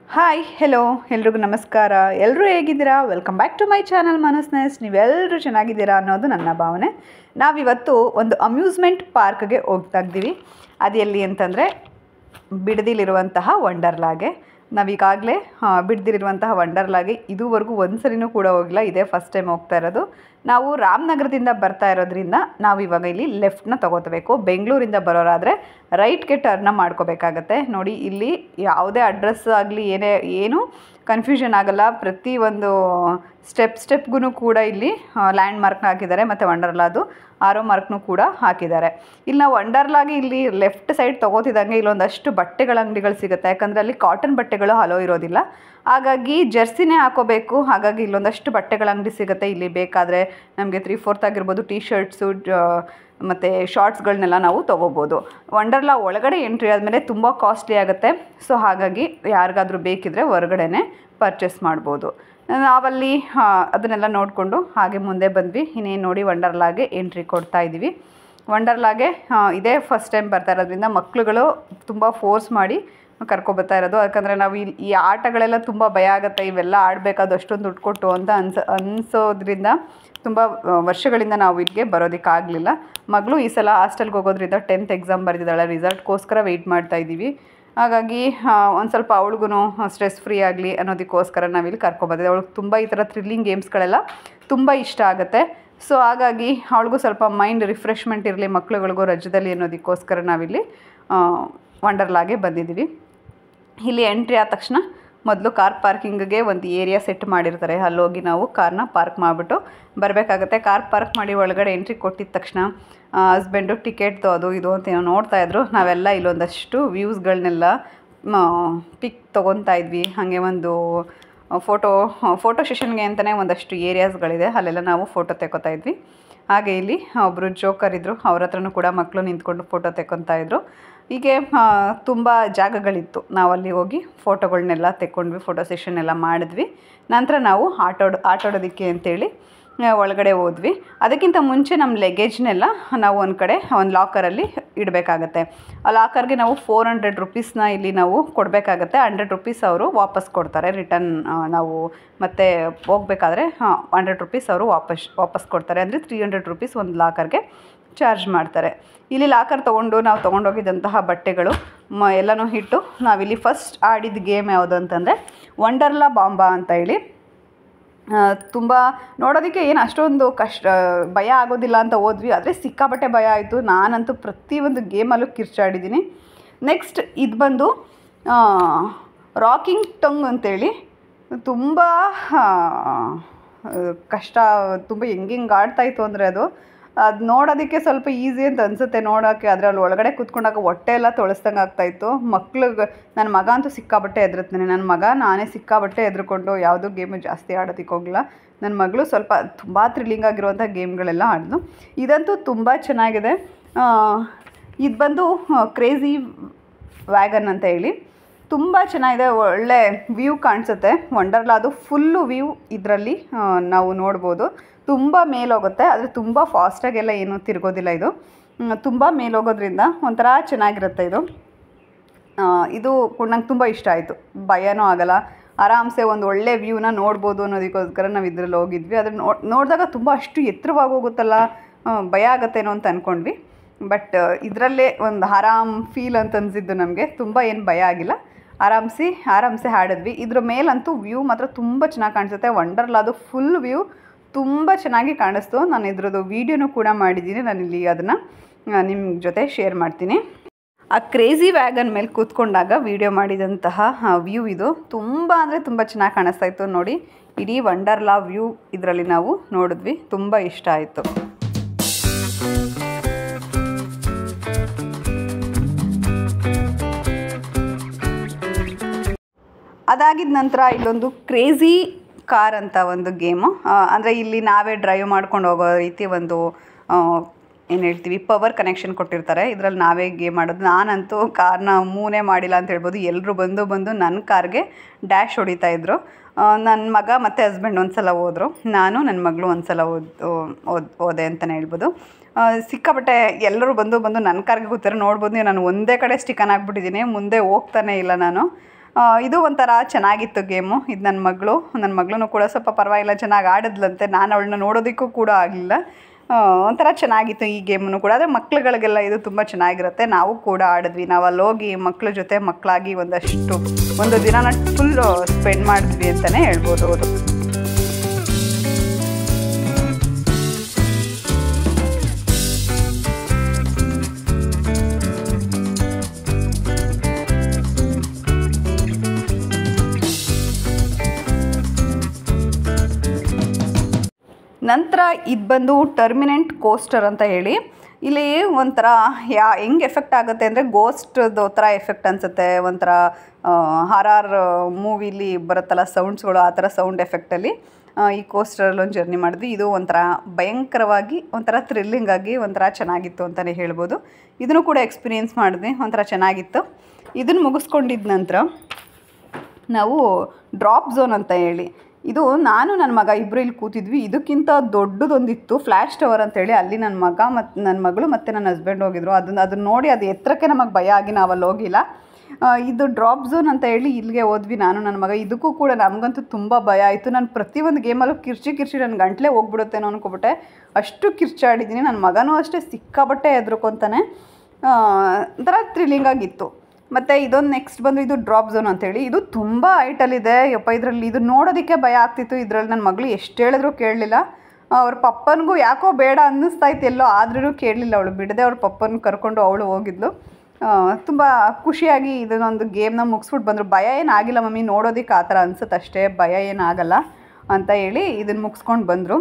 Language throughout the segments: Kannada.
ಹಾಯ್ ಹೆಲೋ ಎಲ್ರಿಗೂ ನಮಸ್ಕಾರ ಎಲ್ಲರೂ ಹೇಗಿದ್ದೀರಾ welcome back to my channel ಮನಸ್ನೆಸ್ ನೀವೆಲ್ಲರೂ ಚೆನ್ನಾಗಿದ್ದೀರಾ ಅನ್ನೋದು ನನ್ನ ಭಾವನೆ ನಾವಿವತ್ತು ಒಂದು ಅಮ್ಯೂಸ್ಮೆಂಟ್ ಪಾರ್ಕ್ಗೆ ಹೋಗ್ತಾ ಇದ್ದೀವಿ ಅದು ಎಲ್ಲಿ ಅಂತಂದರೆ ಬಿಡದಿಲಿರುವಂತಹ ವಂಡರ್ಲಾಗೆ ನಾವೀಗಾಗಲೇ ಬಿಡದಿರುವಂತಹ ವಂಡರ್ಲಾಗೆ ಇದುವರೆಗೂ ಒಂದು ಸರಿನೂ ಕೂಡ ಹೋಗಿಲ್ಲ ಇದೇ ಫಸ್ಟ್ ಟೈಮ್ ಹೋಗ್ತಾ ಇರೋದು ನಾವು ರಾಮನಗರದಿಂದ ಬರ್ತಾ ಇರೋದ್ರಿಂದ ನಾವು ಇವಾಗ ಇಲ್ಲಿ ಲೆಫ್ಟ್ನ ತಗೋತಬೇಕು ಬೆಂಗಳೂರಿಂದ ಬರೋರಾದರೆ ರೈಟ್ಗೆ ಟರ್ನ ಮಾಡ್ಕೋಬೇಕಾಗತ್ತೆ ನೋಡಿ ಇಲ್ಲಿ ಯಾವುದೇ ಅಡ್ರೆಸ್ ಆಗಲಿ ಏನೇ ಏನು ಕನ್ಫ್ಯೂಷನ್ ಆಗಲ್ಲ ಪ್ರತಿ ಒಂದು ಸ್ಟೆಪ್ ಸ್ಟೆಪ್ಗೂ ಕೂಡ ಇಲ್ಲಿ ಲ್ಯಾಂಡ್ ಮಾರ್ಕ್ನ ಹಾಕಿದ್ದಾರೆ ಮತ್ತು ವಂಡರ್ಲಾದು ಆರೋ ಮಾರ್ಕ್ನು ಕೂಡ ಹಾಕಿದ್ದಾರೆ ಇಲ್ಲಿ ನಾವು ವಂಡರ್ಲಾಗೆ ಇಲ್ಲಿ ಲೆಫ್ಟ್ ಸೈಡ್ ತೊಗೋತಿದ್ದಂಗೆ ಇಲ್ಲೊಂದಷ್ಟು ಬಟ್ಟೆಗಳ ಅಂಗಡಿಗಳು ಸಿಗುತ್ತೆ ಯಾಕಂದರೆ ಅಲ್ಲಿ ಕಾಟನ್ ಬಟ್ಟೆಗಳು ಹಲೋ ಇರೋದಿಲ್ಲ ಹಾಗಾಗಿ ಜರ್ಸಿನೇ ಹಾಕೋಬೇಕು ಹಾಗಾಗಿ ಇಲ್ಲೊಂದಷ್ಟು ಬಟ್ಟೆಗಳ ಅಂಗಡಿ ಸಿಗುತ್ತೆ ಇಲ್ಲಿ ಬೇಕಾದರೆ ನಮಗೆ ತ್ರೀ ಫೋರ್ತ್ ಆಗಿರ್ಬೋದು ಟೀ ಶರ್ಟ್ಸು ಮತ್ತು ಶಾರ್ಟ್ಸ್ಗಳನ್ನೆಲ್ಲ ನಾವು ತೊಗೋಬೋದು ವಂಡರ್ಲಾ ಒಳಗಡೆ ಎಂಟ್ರಿ ಆದಮೇಲೆ ತುಂಬ ಕಾಸ್ಟ್ಲಿ ಆಗುತ್ತೆ ಸೊ ಹಾಗಾಗಿ ಯಾರಿಗಾದ್ರೂ ಬೇಕಿದ್ದರೆ ಹೊರಗಡೆನೇ ಪರ್ಚೇಸ್ ಮಾಡ್ಬೋದು ನಾವಲ್ಲಿ ಅದನ್ನೆಲ್ಲ ನೋಡಿಕೊಂಡು ಹಾಗೆ ಮುಂದೆ ಬಂದ್ವಿ ಇನ್ನೇನು ನೋಡಿ ವಂಡರ್ಲಾಗೆ ಎಂಟ್ರಿ ಕೊಡ್ತಾ ಇದ್ದೀವಿ ವಂಡರ್ಲಾಗೆ ಇದೇ ಫಸ್ಟ್ ಟೈಮ್ ಬರ್ತಾ ಇರೋದ್ರಿಂದ ಮಕ್ಳುಗಳು ತುಂಬ ಫೋರ್ಸ್ ಮಾಡಿ ಕರ್ಕೊಬರ್ತಾ ಇರೋದು ಯಾಕಂದರೆ ನಾವು ಇಲ್ಲಿ ಈ ಆಟಗಳೆಲ್ಲ ತುಂಬ ಭಯ ಆಗುತ್ತೆ ಇವೆಲ್ಲ ಆಡಬೇಕಾದ ಅಷ್ಟೊಂದು ದುಡ್ಡು ಕೊಟ್ಟು ಅಂತ ಅನ್ಸ ಅನಿಸೋದ್ರಿಂದ ತುಂಬ ವರ್ಷಗಳಿಂದ ನಾವು ಇಲ್ಲಿಗೆ ಬರೋದಕ್ಕಾಗಲಿಲ್ಲ ಮಗಳು ಈ ಸಲ ಹಾಸ್ಟೆಲ್ಗೆ ಹೋಗೋದ್ರಿಂದ ಟೆಂತ್ ಎಕ್ಸಾಮ್ ಬರೆದಿದ್ದಾಳೆ ರಿಸಲ್ಟ್ಗೋಸ್ಕರ ವೆಯ್ಟ್ ಮಾಡ್ತಾ ಇದ್ದೀವಿ ಹಾಗಾಗಿ ಒಂದು ಸ್ವಲ್ಪ ಅವಳಿಗೂ ಸ್ಟ್ರೆಸ್ ಫ್ರೀ ಆಗಲಿ ಅನ್ನೋದಕ್ಕೋಸ್ಕರ ನಾವಿಲ್ಲಿ ಕರ್ಕೊಬಂದಿದ್ದೆ ಅವಳಿಗೆ ತುಂಬ ಈ ಥರ ಥ್ರಿಲ್ಲಿಂಗ್ ಗೇಮ್ಸ್ಗಳೆಲ್ಲ ತುಂಬ ಇಷ್ಟ ಆಗುತ್ತೆ ಸೊ ಹಾಗಾಗಿ ಅವಳಿಗೂ ಸ್ವಲ್ಪ ಮೈಂಡ್ ರಿಫ್ರೆಶ್ಮೆಂಟ್ ಇರಲಿ ಮಕ್ಳುಗಳಿಗೂ ರಜದಲ್ಲಿ ಅನ್ನೋದಕ್ಕೋಸ್ಕರ ನಾವಿಲ್ಲಿ ವಂಡರ್ಲಾಗೆ ಬಂದಿದ್ದೀವಿ ಇಲ್ಲಿ ಎಂಟ್ರಿ ಆದ ತಕ್ಷಣ ಮೊದಲು ಕಾರ್ ಪಾರ್ಕಿಂಗ್ಗೆ ಒಂದು ಏರಿಯಾ ಸೆಟ್ ಮಾಡಿರ್ತಾರೆ ಅಲ್ಲೋಗಿ ನಾವು ಕಾರ್ನ ಪಾರ್ಕ್ ಮಾಡಿಬಿಟ್ಟು ಬರಬೇಕಾಗತ್ತೆ ಕಾರ್ ಪಾರ್ಕ್ ಮಾಡಿ ಒಳಗಡೆ ಎಂಟ್ರಿ ಕೊಟ್ಟಿದ ತಕ್ಷಣ ಹಸ್ಬೆಂಡು ಟಿಕೆಟ್ದು ಅದು ಇದು ಅಂತ ಏನೋ ನೋಡ್ತಾಯಿದ್ರು ನಾವೆಲ್ಲ ಇಲ್ಲೊಂದಷ್ಟು ವ್ಯೂಸ್ಗಳನ್ನೆಲ್ಲ ಪಿಕ್ ತೊಗೊತಾ ಇದ್ವಿ ಹಾಗೆ ಒಂದು ಫೋಟೋ ಫೋಟೋ ಸೆಷನ್ಗೆ ಅಂತಲೇ ಒಂದಷ್ಟು ಏರಿಯಾಸ್ಗಳಿದೆ ಅಲ್ಲೆಲ್ಲ ನಾವು ಫೋಟೋ ತೆಕ್ಕೋತಾ ಇದ್ವಿ ಹಾಗೆ ಇಲ್ಲಿ ಒಬ್ಬರು ಜೋಕರ್ ಇದ್ದರು ಅವ್ರ ಹತ್ರನೂ ಕೂಡ ಮಕ್ಕಳು ನಿಂತ್ಕೊಂಡು ಫೋಟೋ ತೆಕ್ಕೊತಾ ಇದ್ರು ಹೀಗೆ ತುಂಬ ಜಾಗಗಳಿತ್ತು ನಾವಲ್ಲಿ ಹೋಗಿ ಫೋಟೋಗಳನ್ನೆಲ್ಲ ತೆಕ್ಕೊಂಡ್ವಿ ಫೋಟೋ ಸೆಷನ್ ಎಲ್ಲ ಮಾಡಿದ್ವಿ ನಂತರ ನಾವು ಆಟಾಡೋ ಆಟಾಡೋದಕ್ಕೆ ಅಂತೇಳಿ ಒಳಗಡೆ ಹೋದ್ವಿ ಅದಕ್ಕಿಂತ ಮುಂಚೆ ನಮ್ಮ ಲಗೇಜ್ನೆಲ್ಲ ನಾವು ಒಂದು ಕಡೆ ಒಂದು ಲಾಕರಲ್ಲಿ ಇಡಬೇಕಾಗತ್ತೆ ಆ ಲಾಕರ್ಗೆ ನಾವು ಫೋರ್ ಹಂಡ್ರೆಡ್ ರುಪೀಸ್ನ ಇಲ್ಲಿ ನಾವು ಕೊಡಬೇಕಾಗತ್ತೆ ಹಂಡ್ರೆಡ್ ರುಪೀಸ್ ಅವರು ವಾಪಸ್ ಕೊಡ್ತಾರೆ ರಿಟರ್ನ್ ನಾವು ಮತ್ತೆ ಹೋಗ್ಬೇಕಾದ್ರೆ ಹಂಡ್ರೆಡ್ ರುಪೀಸ್ ಅವರು ವಾಪಸ್ ವಾಪಸ್ ಕೊಡ್ತಾರೆ ಅಂದರೆ ತ್ರೀ ಹಂಡ್ರೆಡ್ ರುಪೀಸ್ ಒಂದು ಲಾಕರ್ಗೆ ಚಾರ್ಜ್ ಮಾಡ್ತಾರೆ ಇಲ್ಲಿ ಲಾಕರ್ ತೊಗೊಂಡು ನಾವು ತೊಗೊಂಡೋಗಿದ್ದಂತಹ ಬಟ್ಟೆಗಳು ಮ ಎಲ್ಲನೂ ಇಟ್ಟು ನಾವಿಲ್ಲಿ ಫಸ್ಟ್ ಆಡಿದ ಗೇಮ್ ಯಾವುದು ಅಂತಂದರೆ ವಂಡರ್ಲಾ ಬಾಂಬಾ ಅಂತ ಹೇಳಿ ತುಂಬ ನೋಡೋದಕ್ಕೆ ಏನು ಅಷ್ಟೊಂದು ಕಷ್ಟ ಭಯ ಆಗೋದಿಲ್ಲ ಅಂತ ಹೋದ್ವಿ ಆದರೆ ಸಿಕ್ಕಾಪಟ್ಟೆ ಭಯ ಆಯಿತು ನಾನಂತೂ ಪ್ರತಿಯೊಂದು ಗೇಮಲ್ಲೂ ಕಿರ್ಚಾಡಿದ್ದೀನಿ ನೆಕ್ಸ್ಟ್ ಇದು ಬಂದು ರಾಕಿಂಗ್ ಟಂಗ್ ಅಂತೇಳಿ ತುಂಬ ಕಷ್ಟ ತುಂಬ ಹೆಂಗೆ ಹೆಂಗೆ ಆಡ್ತಾಯಿತ್ತು ಅಂದರೆ ಅದು ಅದು ನೋಡೋದಕ್ಕೆ ಸ್ವಲ್ಪ ಈಸಿ ಅಂತ ಅನಿಸುತ್ತೆ ನೋಡೋಕ್ಕೆ ಆದರೆ ಅಲ್ಲಿ ಒಳಗಡೆ ಕೂತ್ಕೊಂಡಾಗ ಹೊಟ್ಟೆ ಎಲ್ಲ ತೊಳಸ್ದಂಗೆ ಆಗ್ತಾಯಿತ್ತು ಮಕ್ಳಿಗೆ ನನ್ನ ಮಗ ಅಂತೂ ಸಿಕ್ಕಾಬಟ್ಟೆ ಹೆದರ್ತಾನೆ ನನ್ನ ಮಗ ನಾನೇ ಸಿಕ್ಕಾಬಟ್ಟೆ ಹೆದ್ರುಕೊಂಡು ಯಾವುದೂ ಗೇಮು ಜಾಸ್ತಿ ಆಡೋದಕ್ಕೆ ಹೋಗಿಲ್ಲ ನನ್ನ ಮಗಳು ಸ್ವಲ್ಪ ತುಂಬ ಥ್ರಿಲ್ಲಿಂಗ್ ಆಗಿರುವಂಥ ಗೇಮ್ಗಳೆಲ್ಲ ಆಡಿದ್ನು ಇದಂತೂ ತುಂಬ ಚೆನ್ನಾಗಿದೆ ಇದು ಬಂದು ಕ್ರೇಜಿ ವ್ಯಾಗನ್ ಅಂತ ಹೇಳಿ ತುಂಬ ಚೆನ್ನಾಗಿದೆ ಒಳ್ಳೆ ವ್ಯೂ ಕಾಣಿಸುತ್ತೆ ವಂಡರ್ಲಾ ಅದು ಫುಲ್ಲು ವ್ಯೂ ಇದರಲ್ಲಿ ನಾವು ನೋಡ್ಬೋದು ತುಂಬ ಮೇಲೋಗುತ್ತೆ ಆದರೆ ತುಂಬ ಫಾಸ್ಟಾಗೆಲ್ಲ ಏನೂ ತಿರುಗೋದಿಲ್ಲ ಇದು ತುಂಬ ಮೇಲೋಗೋದ್ರಿಂದ ಒಂಥರ ಚೆನ್ನಾಗಿರುತ್ತೆ ಇದು ಇದು ನಂಗೆ ತುಂಬ ಇಷ್ಟ ಆಯಿತು ಭಯನೂ ಆಗಲ್ಲ ಆರಾಮ್ಸೆ ಒಂದು ಒಳ್ಳೆ ವ್ಯೂನ ನೋಡ್ಬೋದು ಅನ್ನೋದಕ್ಕೋಸ್ಕರ ನಾವು ಇದರಲ್ಲಿ ಹೋಗಿದ್ವಿ ಅದನ್ನು ನೋ ನೋಡಿದಾಗ ತುಂಬ ಅಷ್ಟು ಎತ್ತರವಾಗಿ ಹೋಗುತ್ತಲ್ಲ ಭಯ ಆಗತ್ತೇನೋ ಅಂತ ಅಂದ್ಕೊಂಡ್ವಿ ಬಟ್ ಇದರಲ್ಲೇ ಒಂದು ಆರಾಮ್ ಫೀಲ್ ಅಂತ ಅನಿಸಿದ್ದು ನಮಗೆ ತುಂಬ ಏನು ಭಯ ಆಗಿಲ್ಲ ಆರಾಮ್ಸಿ ಆರಾಮ್ಸೆ ಹಾಡಿದ್ವಿ ಇದ್ರ ಮೇಲಂತೂ ವ್ಯೂ ಮಾತ್ರ ತುಂಬ ಚೆನ್ನಾಗಿ ಕಾಣಿಸುತ್ತೆ ವಂಡರ್ಲಾದು ಫುಲ್ ವ್ಯೂ ತುಂಬ ಚೆನ್ನಾಗಿ ಕಾಣಿಸ್ತು ನಾನು ಇದ್ರದ್ದು ವೀಡಿಯೋನೂ ಕೂಡ ಮಾಡಿದ್ದೀನಿ ನಾನು ಇಲ್ಲಿ ಅದನ್ನು ನಿಮ್ಮ ಜೊತೆ ಶೇರ್ ಮಾಡ್ತೀನಿ ಆ ಕ್ರೇಜಿ ವ್ಯಾಗನ್ ಮೇಲೆ ಕೂತ್ಕೊಂಡಾಗ ವೀಡಿಯೋ ಮಾಡಿದಂತಹ ವ್ಯೂ ಇದು ತುಂಬ ಅಂದರೆ ತುಂಬ ಚೆನ್ನಾಗಿ ಕಾಣಿಸ್ತಾ ಇತ್ತು ನೋಡಿ ಇಡೀ ವಂಡರ್ಲಾ ವ್ಯೂ ಇದರಲ್ಲಿ ನಾವು ನೋಡಿದ್ವಿ ತುಂಬ ಇಷ್ಟ ಆಯಿತು ಅದಾಗಿದ ನಂತರ ಇಲ್ಲೊಂದು ಕ್ರೇಜಿ ಕಾರ್ ಅಂತ ಒಂದು ಗೇಮು ಅಂದರೆ ಇಲ್ಲಿ ನಾವೇ ಡ್ರೈವ್ ಮಾಡ್ಕೊಂಡು ಹೋಗೋ ರೀತಿ ಒಂದು ಏನು ಹೇಳ್ತೀವಿ ಪವರ್ ಕನೆಕ್ಷನ್ ಕೊಟ್ಟಿರ್ತಾರೆ ಇದರಲ್ಲಿ ನಾವೇ ಗೇಮ್ ಆಡೋದು ನಾನಂತೂ ಕಾರ್ನ ಮೂನೇ ಮಾಡಿಲ್ಲ ಅಂತ ಹೇಳ್ಬೋದು ಎಲ್ಲರೂ ಬಂದು ಬಂದು ನನ್ನ ಕಾರ್ಗೆ ಡ್ಯಾಶ್ ಹೊಡಿತಾ ಇದ್ರು ನನ್ನ ಮಗ ಮತ್ತು ಹಸ್ಬೆಂಡ್ ಒಂದು ಸಲ ಹೋದರು ನಾನು ನನ್ನ ಮಗಳು ಒಂದು ಸಲ ಓದ್ ಓದ್ ಹೋದೆ ಅಂತಲೇ ಹೇಳ್ಬೋದು ಸಿಕ್ಕಾಪಟ್ಟೆ ಎಲ್ಲರೂ ಬಂದು ಬಂದು ನನ್ನ ಕಾರ್ಗೆ ಕೂತಾರೆ ನೋಡ್ಬೋದು ನಾನು ಒಂದೇ ಕಡೆ ಸ್ಟಿಕನ್ ಆಗಿಬಿಟ್ಟಿದ್ದೀನಿ ಮುಂದೆ ಹೋಗ್ತಾನೆ ಇಲ್ಲ ನಾನು ಆ, ಇದು ಒಂಥರ ಚೆನ್ನಾಗಿತ್ತು ಗೇಮು ಇದು ನನ್ನ ಮಗಳು ನನ್ನ ಮಗಳೂ ಕೂಡ ಸ್ವಲ್ಪ ಪರವಾಗಿಲ್ಲ ಚೆನ್ನಾಗಿ ಆಡಿದ್ಲಂತೆ ನಾನು ಅವಳನ್ನ ನೋಡೋದಕ್ಕೂ ಕೂಡ ಆಗಲಿಲ್ಲ ಒಂಥರ ಚೆನ್ನಾಗಿತ್ತು ಈ ಗೇಮನ್ನು ಕೂಡ ಆದರೆ ಮಕ್ಳುಗಳಿಗೆಲ್ಲ ಇದು ತುಂಬ ಚೆನ್ನಾಗಿರುತ್ತೆ ನಾವು ಕೂಡ ಆಡಿದ್ವಿ ನಾವು ಅಲ್ಲಿ ಹೋಗಿ ಮಕ್ಳ ಜೊತೆ ಮಕ್ಕಳಾಗಿ ಒಂದಷ್ಟು ಒಂದು ದಿನನ ಫುಲ್ ಸ್ಪೆಂಡ್ ಮಾಡಿದ್ವಿ ಅಂತಲೇ ಹೇಳ್ಬೋದು ಅವರು ನಂತರ ಇದು ಬಂದು ಟರ್ಮಿನೆಂಟ್ ಕೋಸ್ಟರ್ ಅಂತ ಹೇಳಿ ಇಲ್ಲಿ ಒಂಥರ ಯಾ ಹೆಂಗೆ ಎಫೆಕ್ಟ್ ಆಗುತ್ತೆ ಅಂದರೆ ಗೋಸ್ಟ್ದು ಥರ ಎಫೆಕ್ಟ್ ಅನಿಸುತ್ತೆ ಒಂಥರ ಹಾರಾರ್ ಮೂವಿಲಿ ಬರುತ್ತಲ್ಲ ಸೌಂಡ್ಸ್ಗಳು ಆ ಥರ ಸೌಂಡ್ ಎಫೆಕ್ಟಲ್ಲಿ ಈ ಕೋಸ್ಟರಲ್ಲಿ ಒಂದು ಜರ್ನಿ ಮಾಡಿದ್ವಿ ಇದು ಒಂಥರ ಭಯಂಕರವಾಗಿ ಒಂಥರ ಥ್ರಿಲ್ಲಿಂಗ್ ಆಗಿ ಒಂಥರ ಚೆನ್ನಾಗಿತ್ತು ಅಂತಲೇ ಹೇಳ್ಬೋದು ಇದನ್ನು ಕೂಡ ಎಕ್ಸ್ಪೀರಿಯೆನ್ಸ್ ಮಾಡಿದ್ವಿ ಒಂಥರ ಚೆನ್ನಾಗಿತ್ತು ಇದನ್ನು ಮುಗಿಸ್ಕೊಂಡಿದ್ದ ನಂತರ ನಾವು ಡ್ರಾಪ್ ಝೋನ್ ಅಂತ ಹೇಳಿ ಇದು ನಾನು ನನ್ನ ಮಗ ಇಬ್ಬರು ಇಲ್ಲಿ ಕೂತಿದ್ವಿ ಇದಕ್ಕಿಂತ ದೊಡ್ಡದೊಂದಿತ್ತು ಫ್ಲ್ಯಾಶ್ ಟವರ್ ಅಂತೇಳಿ ಅಲ್ಲಿ ನನ್ನ ಮಗ ಮತ್ತು ನನ್ನ ಮಗಳು ಮತ್ತು ನನ್ನ ಹಸ್ಬೆಂಡ್ ಹೋಗಿದ್ರು ಅದನ್ನ ಅದನ್ನ ನೋಡಿ ಅದು ಎತ್ತರಕ್ಕೆ ನಮಗೆ ಭಯ ಆಗಿ ನಾವು ಅಲ್ಲಿ ಹೋಗಿಲ್ಲ ಆ, ಇದು ಡ್ರಾಪ್ ಝೋನ್ ಅಂತ ಹೇಳಿ ಇಲ್ಲಿಗೆ ಹೋದ್ವಿ ನಾನು ನನ್ನ ಮಗ ಇದಕ್ಕೂ ಕೂಡ ನಮಗಂತೂ ತುಂಬ ಭಯ ಆಯಿತು ನಾನು ಪ್ರತಿಯೊಂದು ಗೇಮಲ್ಲೂ ಕಿರ್ಚಿ ಕಿರ್ಚಿ ನನ್ನ ಗಂಟ್ಲೆ ಹೋಗ್ಬಿಡುತ್ತೇನೋ ಅನ್ಕೊಬಿಟ್ಟೆ ಅಷ್ಟು ಕಿರ್ಚಾಡಿದ್ದೀನಿ ನನ್ನ ಮಗನೂ ಅಷ್ಟೇ ಸಿಕ್ಕಾಬಟ್ಟೆ ಹೆದ್ರುಕೊಂತಾನೆ ಆ, ಒಂಥರ ಥ್ರಿಲ್ಲಿಂಗ್ ಆಗಿತ್ತು ಮತ್ತು ಇದೊಂದು ನೆಕ್ಸ್ಟ್ ಬಂದು ಇದು ಡ್ರಾಪ್ ಝೋನ್ ಅಂತೇಳಿ ಇದು ತುಂಬ ಹೈಟಲ್ಲಿದೆ ಯಪ್ಪ ಇದರಲ್ಲಿ ಇದು ನೋಡೋದಕ್ಕೆ ಭಯ ಆಗ್ತಿತ್ತು ಇದರಲ್ಲಿ ನನ್ನ ಮಗಳು ಎಷ್ಟು ಹೇಳಿದ್ರು ಕೇಳಲಿಲ್ಲ ಅವ್ರ ಪಪ್ಪನಿಗೂ ಯಾಕೋ ಬೇಡ ಅನ್ನಿಸ್ತಾ ಇತ್ತು ಎಲ್ಲೋ ಆದ್ರೂ ಕೇಳಲಿಲ್ಲ ಅವಳು ಬಿಡದೆ ಅವ್ರ ಪಪ್ಪನ ಕರ್ಕೊಂಡು ಅವಳು ಹೋಗಿದ್ಲು ತುಂಬ ಖುಷಿಯಾಗಿ ಇದನ್ನೊಂದು ಗೇಮ್ನ ಮುಗಿಸ್ಬಿಟ್ಟು ಬಂದರು ಭಯ ಏನಾಗಿಲ್ಲ ಮಮ್ಮಿ ನೋಡೋದಕ್ಕೆ ಆ ಥರ ಅನ್ಸುತ್ತೆ ಅಷ್ಟೇ ಭಯ ಏನಾಗಲ್ಲ ಅಂತ ಹೇಳಿ ಇದನ್ನು ಮುಗಿಸ್ಕೊಂಡು ಬಂದರು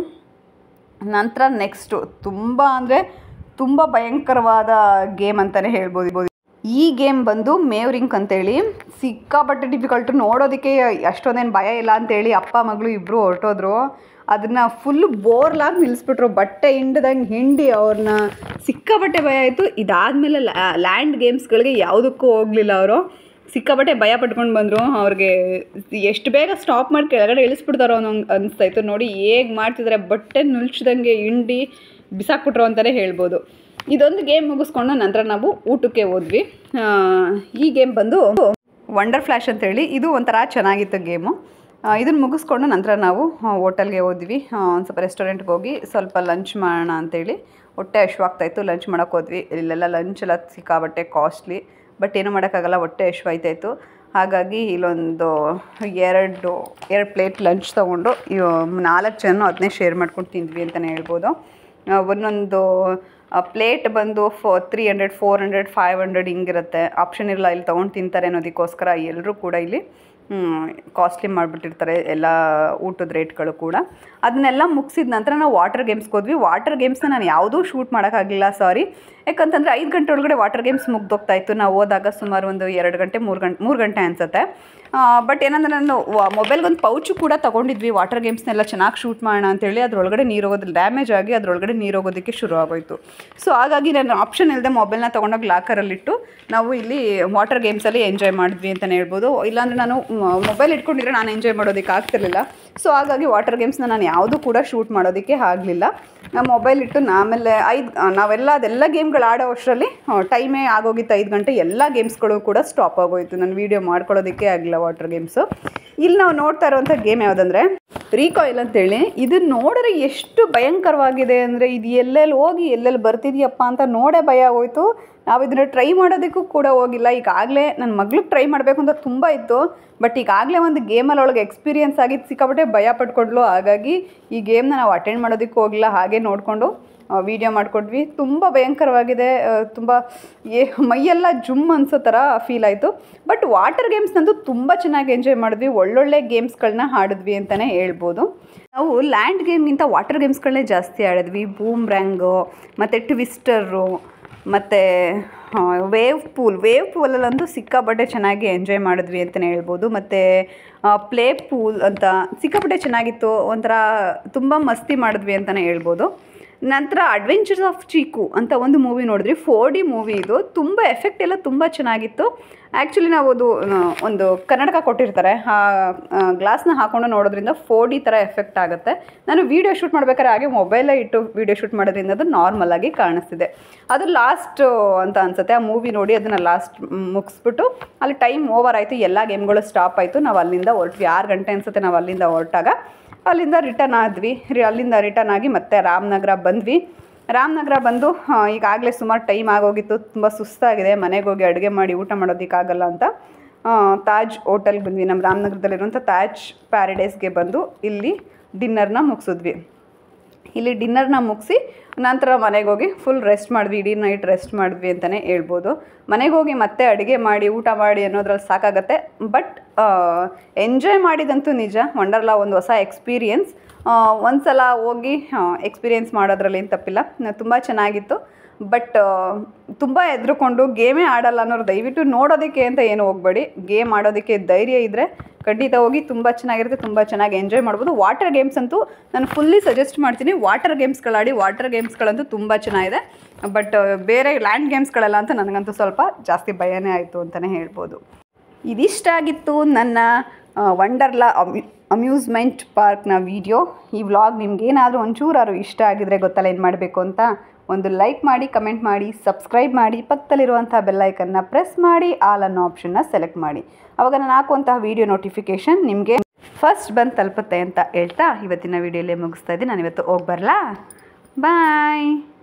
ನಂತರ ನೆಕ್ಸ್ಟು ತುಂಬ ಅಂದರೆ ತುಂಬ ಭಯಂಕರವಾದ ಗೇಮ್ ಅಂತಲೇ ಹೇಳ್ಬೋದು ಈ ಗೇಮ್ ಬಂದು ಮೇವ್ರಿಂಕ್ ಅಂತೇಳಿ ಸಿಕ್ಕಾಪಟ್ಟೆ ಡಿಫಿಕಲ್ಟು ನೋಡೋದಕ್ಕೆ ಅಷ್ಟೊಂದೇನು ಭಯ ಇಲ್ಲ ಅಂತೇಳಿ ಅಪ್ಪ ಮಗಳು ಇಬ್ಬರು ಹೊರಟೋದ್ರು ಅದನ್ನು ಫುಲ್ ಬೋರ್ಲಾಗಿ ನಿಲ್ಲಿಸ್ಬಿಟ್ರು ಬಟ್ಟೆ ಹಿಂಡ್ದಂಗೆ ಹಿಂಡಿ ಅವ್ರನ್ನ ಸಿಕ್ಕಾಪಟ್ಟೆ ಭಯ ಆಯಿತು ಇದಾದಮೇಲೆ ಲ್ಯಾಂಡ್ ಗೇಮ್ಸ್ಗಳಿಗೆ ಯಾವುದಕ್ಕೂ ಹೋಗಲಿಲ್ಲ ಅವರು ಸಿಕ್ಕಾಪಟ್ಟೆ ಭಯ ಪಟ್ಕೊಂಡು ಬಂದರು ಅವ್ರಿಗೆ ಎಷ್ಟು ಬೇಗ ಸ್ಟಾಪ್ ಮಾಡಿ ಕೆಳಗಡೆ ಇಳಿಸ್ಬಿಡ್ತಾರೋ ಅನ್ನೋ ಅನಿಸ್ತಾ ಇತ್ತು ನೋಡಿ ಹೇಗೆ ಮಾಡ್ತಿದ್ದಾರೆ ಬಟ್ಟೆ ನುಲ್ಚ್ದಂಗೆ ಹಿಂಡಿ ಬಿಸಾಕ್ಬಿಟ್ರು ಅಂತಲೇ ಹೇಳ್ಬೋದು ಇದೊಂದು ಗೇಮ್ ಮುಗಿಸ್ಕೊಂಡು ನಂತರ ನಾವು ಊಟಕ್ಕೆ ಹೋದ್ವಿ ಆ, ಈ ಗೇಮ್ ಬಂದು ವಂಡರ್ ಫ್ಲ್ಯಾಶ್ ಅಂತೇಳಿ ಇದು ಒಂಥರ ಚೆನ್ನಾಗಿತ್ತು ಗೇಮು ಇದನ್ನು ಮುಗಿಸ್ಕೊಂಡು ನಂತರ ನಾವು ಹೋಟೆಲ್ಗೆ ಹೋದ್ವಿ ಒಂದು ಸ್ವಲ್ಪ ರೆಸ್ಟೋರೆಂಟ್ಗೆ ಹೋಗಿ ಸ್ವಲ್ಪ ಲಂಚ್ ಮಾಡೋಣ ಅಂತೇಳಿ ಹೊಟ್ಟೆ ಹಶ್ವಾಗ್ತಾಯಿತ್ತು ಲಂಚ್ ಮಾಡೋಕೆ ಹೋದ್ವಿ ಇಲ್ಲೆಲ್ಲ ಲಂಚ್ ಎಲ್ಲ ಸಿಕ್ಕಾಬಟ್ಟೆ ಕಾಸ್ಟ್ಲಿ ಬಟ್ ಏನೂ ಮಾಡೋಕ್ಕಾಗಲ್ಲ ಹೊಟ್ಟೆ ಹಶ್ವಾಯ್ತಾಯಿತ್ತು ಹಾಗಾಗಿ ಇಲ್ಲೊಂದು ಎರಡು ಎರಡು ಪ್ಲೇಟ್ ಲಂಚ್ ತೊಗೊಂಡು ಇವ್ ನಾಲ್ಕು ಜನ ಅದನ್ನೇ ಶೇರ್ ಮಾಡ್ಕೊಂಡು ತಿಂದ್ವಿ ಅಂತಲೇ ಹೇಳ್ಬೋದು ಆ, ಒಂದೊಂದು ಪ್ಲೇಟ್ ಬಂದು ಫೋ three hundred four hundred five hundred ಹಿಂಗಿರುತ್ತೆ ಆಪ್ಷನ್ ಇಲ್ಲ ಇಲ್ಲಿ ತೊಗೊಂಡು ತಿಂತಾರೆ ಅನ್ನೋದಕ್ಕೋಸ್ಕರ ಎಲ್ಲರೂ ಕೂಡ ಇಲ್ಲಿ ಕಾಸ್ಟ್ಲಿ ಮಾಡಿಬಿಟ್ಟಿರ್ತಾರೆ ಎಲ್ಲ ಊಟದ ರೇಟ್ಗಳು ಕೂಡ ಅದನ್ನೆಲ್ಲ ಮುಗಿಸಿದ ನಂತರ ನಾವು ವಾಟರ್ ಗೇಮ್ಸ್ಗೆ ಹೋದ್ವಿ ವಾಟರ್ ಗೇಮ್ಸ್ನ ನಾನು ಯಾವುದೂ ಶೂಟ್ ಮಾಡೋಕ್ಕಾಗಲಿಲ್ಲ ಸಾರಿ ಯಾಕಂತಂದರೆ ಐದು ಗಂಟೆ ಒಳಗಡೆ ವಾಟರ್ ಗೇಮ್ಸ್ ಮುಗ್ದೋಗ್ತಾ ಇತ್ತು ನಾವು ಹೋದಾಗ ಸುಮಾರು ಒಂದು ಎರಡು ಗಂಟೆ ಮೂರು ಗಂಟೆ ಮೂರು ಗಂಟೆ ಅನಿಸುತ್ತೆ ಬಟ್ ಏನಂದ್ರೆ ನಾನು ಮೊಬೈಲ್ಗೊಂದು ಪೌಚು ಕೂಡ ತೊಗೊಂಡಿದ್ವಿ ವಾಟರ್ ಗೇಮ್ಸ್ನೆಲ್ಲ ಚೆನ್ನಾಗಿ ಶೂಟ್ ಮಾಡೋಣ ಅಂತೇಳಿ ಅದ್ರೊಳಗಡೆ ನೀರು ಹೋಗೋದು ಡ್ಯಾಮೇಜ್ ಆಗಿ ಅದ್ರೊಳಗಡೆ ನೀರು ಹೋಗೋದಕ್ಕೆ ಶುರು ಆಗೋಯ್ತು ಸೊ ಹಾಗಾಗಿ ನಾನು ಆಪ್ಷನ್ ಇಲ್ಲದೆ ಮೊಬೈಲ್ನ ತೊಗೊಂಡೋಗಿ ಲಾಕರಲ್ಲಿಟ್ಟು ನಾವು ಇಲ್ಲಿ ವಾಟರ್ ಗೇಮ್ಸಲ್ಲಿ ಎಂಜಾಯ್ ಮಾಡಿದ್ವಿ ಅಂತಲೇ ಹೇಳ್ಬೋದು ಇಲ್ಲಾಂದರೆ ನಾನು ಮೊಬೈಲ್ ಇಟ್ಕೊಂಡಿದ್ರೆ ನಾನು ಎಂಜಾಯ್ ಮಾಡೋದಕ್ಕೆ ಆಗ್ತಿರ್ಲಿಲ್ಲ ಸೊ ಹಾಗಾಗಿ ವಾಟರ್ ಗೇಮ್ಸ್ನ ನಾನು ಯಾವುದೂ ಕೂಡ ಶೂಟ್ ಮಾಡೋದಕ್ಕೆ ಆಗಲಿಲ್ಲ ನಾನು ಮೊಬೈಲ್ ಇಟ್ಟು ಆಮೇಲೆ ಐದು ನಾವೆಲ್ಲ ಅದೆಲ್ಲ ಗೇಮ್ಗಳು ಆಡೋ ಅಷ್ಟರಲ್ಲಿ ಟೈಮೇ ಆಗೋಗಿತ್ತು ಐದು ಗಂಟೆ ಎಲ್ಲ ಗೇಮ್ಸ್ಗಳು ಕೂಡ ಸ್ಟಾಪ್ ಆಗೋಯಿತು ನಾನು ವೀಡಿಯೋ ಮಾಡ್ಕೊಳ್ಳೋದಕ್ಕೆ ಆಗಲಿಲ್ಲ ವಾಟರ್ ಗೇಮ್ಸು ಇಲ್ಲಿ ನಾವು ನೋಡ್ತಾ ಇರುವಂಥ ಗೇಮ್ ಯಾವುದಂದ್ರೆ ರೀಕಾಯಿಲ್ ಅಂತೇಳಿ ಇದು ನೋಡಿದ್ರೆ ಎಷ್ಟು ಭಯಂಕರವಾಗಿದೆ ಅಂದರೆ ಇದು ಎಲ್ಲೆಲ್ಲಿ ಹೋಗಿ ಎಲ್ಲೆಲ್ಲಿ ಬರ್ತಿದ್ಯಪ್ಪ ಅಂತ ನೋಡೇ ಭಯ ಆಗೋಯ್ತು ನಾವು ಇದನ್ನು ಟ್ರೈ ಮಾಡೋದಕ್ಕೂ ಕೂಡ ಹೋಗಿಲ್ಲ ಈಗಾಗಲೇ ನನ್ನ ಮಗ್ಳಿಗೆ ಟ್ರೈ ಮಾಡಬೇಕು ಅಂತ ತುಂಬ ಇತ್ತು ಬಟ್ ಈಗಾಗಲೇ ಒಂದು ಗೇಮಲ್ಲಿ ಒಳಗೆ ಎಕ್ಸ್ಪೀರಿಯನ್ಸ್ ಆಗಿದ್ದು ಸಿಕ್ಕಾಪಟ್ಟೆ ಭಯ ಪಟ್ಕೊಂಡ್ಲು ಹಾಗಾಗಿ ಈ ಗೇಮ್ನ ನಾವು ಅಟೆಂಡ್ ಮಾಡೋದಕ್ಕೂ ಹೋಗಿಲ್ಲ ಹಾಗೆ ನೋಡಿಕೊಂಡು ವೀಡಿಯೋ ಮಾಡಿಕೊಟ್ವಿ ತುಂಬ ಭಯಂಕರವಾಗಿದೆ ತುಂಬ ಏ ಮೈಯೆಲ್ಲ ಜುಮ್ ಅನ್ಸೋ ಥರ ಫೀಲ್ ಆಯಿತು ಬಟ್ ವಾಟರ್ ಗೇಮ್ಸ್ನಂತೂ ತುಂಬ ಚೆನ್ನಾಗಿ ಎಂಜಾಯ್ ಮಾಡಿದ್ವಿ ಒಳ್ಳೊಳ್ಳೆ ಗೇಮ್ಸ್ಗಳನ್ನ ಆಡಿದ್ವಿ ಅಂತಲೇ ಹೇಳ್ಬೋದು ನಾವು ಲ್ಯಾಂಡ್ ಗೇಮ್ಗಿಂತ ವಾಟರ್ ಗೇಮ್ಸ್ಗಳನ್ನೇ ಜಾಸ್ತಿ ಆಡಿದ್ವಿ ಬೂಮ್ ರ್ಯಾಂಗು ಮತ್ತು ಟ್ವಿಸ್ಟರು ಮತ್ತು ವೇವ್ ಪೂಲ್ ವೇವ್ ಪೂಲಲ್ಲಂತೂ ಸಿಕ್ಕಾಪಟ್ಟೆ ಚೆನ್ನಾಗಿ ಎಂಜಾಯ್ ಮಾಡಿದ್ವಿ ಅಂತಲೇ ಹೇಳ್ಬೋದು ಮತ್ತು ಪ್ಲೇ ಪೂಲ್ ಅಂತ ಸಿಕ್ಕಾಪಟ್ಟೆ ಚೆನ್ನಾಗಿತ್ತು ಒಂಥರ ತುಂಬ ಮಸ್ತಿ ಮಾಡಿದ್ವಿ ಅಂತಲೇ ಹೇಳ್ಬೋದು ನಂತರ ಅಡ್ವೆಂಚರ್ಸ್ ಆಫ್ ಚೀಕು ಅಂತ ಒಂದು ಮೂವಿ ನೋಡಿದ್ರಿ ಫೋರ್ ಡಿ ಮೂವಿ ಇದು ತುಂಬ ಎಫೆಕ್ಟ್ ಎಲ್ಲ ತುಂಬ ಚೆನ್ನಾಗಿತ್ತು ಆ್ಯಕ್ಚುಲಿ ನಾವು ಅದು ಆ, ಒಂದು ಕನ್ನಡಕ ಕೊಟ್ಟಿರ್ತಾರೆ ಆ ಗ್ಲಾಸ್ನ ಹಾಕೊಂಡು ನೋಡೋದ್ರಿಂದ ಫೋರ್ ಡಿ ಥರ ಎಫೆಕ್ಟ್ ಆಗುತ್ತೆ ನಾನು ವೀಡಿಯೋ ಶೂಟ್ ಮಾಡ್ಬೇಕಾದ್ರೆ ಹಾಗೆ ಮೊಬೈಲೇ ಇಟ್ಟು ವೀಡಿಯೋ ಶೂಟ್ ಮಾಡೋದ್ರಿಂದ ಅದು ನಾರ್ಮಲ್ ಆಗಿ ಕಾಣಿಸ್ತಿದೆ ಅದು ಲಾಸ್ಟ್ ಅಂತ ಅನ್ಸುತ್ತೆ ಆ ಮೂವಿ ನೋಡಿ ಅದನ್ನು ಲಾಸ್ಟ್ ಮುಗಿಸ್ಬಿಟ್ಟು ಅಲ್ಲಿ ಟೈಮ್ ಓವರ್ ಆಯಿತು ಎಲ್ಲ ಗೇಮ್ಗಳು ಸ್ಟಾಪ್ ಆಯಿತು ನಾವು ಅಲ್ಲಿಂದ ಹೊರಟ್ವಿ ಆರು ಗಂಟೆ ಅನ್ಸುತ್ತೆ ನಾವು ಅಲ್ಲಿಂದ ಹೊರಟಾಗ ಅಲ್ಲಿಂದ ರಿಟರ್ನ್ ಆದ್ವಿ ರಿ- ಅಲ್ಲಿಂದ ರಿಟರ್ನ್ ಆಗಿ ಮತ್ತೆ ರಾಮನಗರ ಬಂದ್ವಿ ರಾಮನಗರ ಬಂದು ಆ, ಈಗಾಗಲೇ ಸುಮಾರು ಟೈಮ್ ಆಗೋಗಿತ್ತು ತುಂಬ ಸುಸ್ತಾಗಿದೆ ಮನೆಗೆ ಹೋಗಿ ಅಡುಗೆ ಮಾಡಿ ಊಟ ಮಾಡೋದಕ್ಕಾಗಲ್ಲ ಅಂತ ಆ, ತಾಜ್ ಹೋಟೆಲ್ಗೆ ಬಂದ್ವಿ ನಮ್ಮ ರಾಮನಗರದಲ್ಲಿರುವಂಥ ತಾಜ್ ಪ್ಯಾರಡೈಸ್ಗೆ ಬಂದು ಇಲ್ಲಿ ಡಿನ್ನರ್ನ ಮುಗಿಸಿದ್ವಿ ಇಲ್ಲಿ ಡಿನ್ನರ್ನ ಮುಗಿಸಿ ನಂತರ ಮನೆಗೆ ಹೋಗಿ ಫುಲ್ ರೆಸ್ಟ್ ಮಾಡಿದ್ವಿ ಇಡೀ ನೈಟ್ ರೆಸ್ಟ್ ಮಾಡಿದ್ವಿ ಅಂತಲೇ ಹೇಳ್ಬೋದು ಮನೆಗೆ ಹೋಗಿ ಮತ್ತೆ ಅಡುಗೆ ಮಾಡಿ ಊಟ ಮಾಡಿ ಅನ್ನೋದ್ರಲ್ಲಿ ಸಾಕಾಗತ್ತೆ ಬಟ್ ಎಂಜಾಯ್ ಮಾಡಿದಂತೂ ನಿಜ ವಂಡರ್ಲಾ ಒಂದು ಹೊಸ ಎಕ್ಸ್ಪೀರಿಯನ್ಸ್ ಒಂದು ಸಲ ಹೋಗಿ ಎಕ್ಸ್ಪೀರಿಯೆನ್ಸ್ ಮಾಡೋದ್ರಲ್ಲಿ ಏನು ತಪ್ಪಿಲ್ಲ ತುಂಬ ಚೆನ್ನಾಗಿತ್ತು ಬಟ್ ತುಂಬ ಹೆದ್ರುಕೊಂಡು ಗೇಮೇ ಆಡಲ್ಲ ಅನ್ನೋರು ದಯವಿಟ್ಟು ನೋಡೋದಕ್ಕೆ ಅಂತ ಏನು ಹೋಗಬೇಡಿ ಗೇಮ್ ಆಡೋದಕ್ಕೆ ಧೈರ್ಯ ಇದ್ದರೆ ಖಂಡಿತ ಹೋಗಿ ತುಂಬ ಚೆನ್ನಾಗಿರುತ್ತೆ ತುಂಬ ಚೆನ್ನಾಗಿ ಎಂಜಾಯ್ ಮಾಡ್ಬೋದು ವಾಟರ್ ಗೇಮ್ಸ್ ಅಂತೂ ನಾನು ಫುಲ್ಲಿ ಸಜೆಸ್ಟ್ ಮಾಡ್ತೀನಿ ವಾಟರ್ ಗೇಮ್ಸ್ಗಳಾಡಿ ವಾಟರ್ ಗೇಮ್ಸ್ಗಳಂತೂ ತುಂಬ ಚೆನ್ನಾಗಿದೆ ಬಟ್ ಬೇರೆ ಲ್ಯಾಂಡ್ ಗೇಮ್ಸ್ಗಳೆಲ್ಲ ಅಂತ ನನಗಂತೂ ಸ್ವಲ್ಪ ಜಾಸ್ತಿ ಭಯನೇ ಆಯಿತು ಅಂತಲೇ ಹೇಳ್ಬೋದು ಇದಿಷ್ಟಾಗಿತ್ತು ನನ್ನ ವಂಡರ್ಲಾ ಅಮ್ಯೂ ಅಮ್ಯೂಸ್ಮೆಂಟ್ ಪಾರ್ಕ್ನ ವಿಡಿಯೋ ಈ ವ್ಲಾಗ್ ನಿಮ್ಗೇನಾದರೂ ಒಂಚೂರಾದ್ರು ಇಷ್ಟ ಆಗಿದ್ರೆ ಗೊತ್ತಲ್ಲ ಏನು ಮಾಡಬೇಕು ಅಂತ ಒಂದು ಲೈಕ್ ಮಾಡಿ ಕಮೆಂಟ್ ಮಾಡಿ ಸಬ್ಸ್ಕ್ರೈಬ್ ಮಾಡಿ ಪಕ್ಕದಲ್ಲಿರುವಂಥ ಬೆಲ್ಲೈಕನ್ನ ಪ್ರೆಸ್ ಮಾಡಿ ಆಲ್ ಅನ್ನೋ ಆಪ್ಷನ್ನ ಸೆಲೆಕ್ಟ್ ಮಾಡಿ ಅವಾಗ ನಾನು ಹಾಕುವಂತಹ ವಿಡಿಯೋ ನೋಟಿಫಿಕೇಷನ್ ನಿಮಗೆ ಫಸ್ಟ್ ಬಂದು ತಲುಪುತ್ತೆ ಅಂತ ಹೇಳ್ತಾ ಇವತ್ತಿನ ವಿಡಿಯೋಲೇ ಮುಗಿಸ್ತಾ ಇದ್ದೀನಿ ನಾನು ಇವತ್ತು ಹೋಗಿ ಬರಲಾ ಬಾಯ್